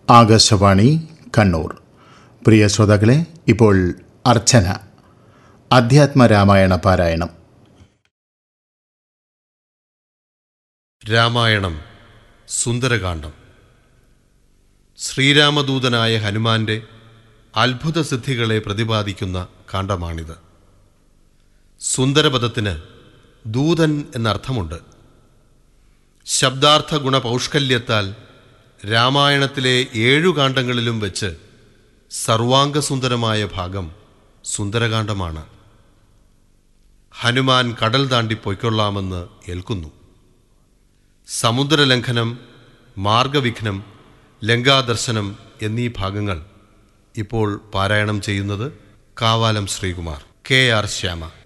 ആകാശവാണി കണ്ണൂർ പ്രിയ ശ്രോതാക്കളെ ഇപ്പോൾ അർച്ചന അധ്യാത്മ രാമായണ പാരായണം രാമായണം സുന്ദരകാന്ഡം ശ്രീരാമദൂതനായ ഹനുമാന്റെ അത്ഭുത സിദ്ധികളെ പ്രതിപാദിക്കുന്ന കാണ്ഡമാണിത് സുന്ദരപദത്തിന് ദൂതൻ എന്നർത്ഥമുണ്ട് ശബ്ദാർത്ഥ ഗുണപൗഷ്കല്യത്താൽ രാമായണത്തിലെ ഏഴു കാണ്ഡങ്ങളിലും വെച്ച് സർവാംഗസുന്ദരമായ ഭാഗം സുന്ദരകാന്ഡമാണ് ഹനുമാൻ കടൽ താണ്ടി പൊയ്ക്കൊള്ളാമെന്ന് ഏൽക്കുന്നു സമുദ്രലംഘനം മാർഗവിഘ്നം ലങ്കാദർശനം എന്നീ ഭാഗങ്ങൾ ഇപ്പോൾ പാരായണം ചെയ്യുന്നത് കാവാലം ശ്രീകുമാർ കെ ആർ ശ്യാമ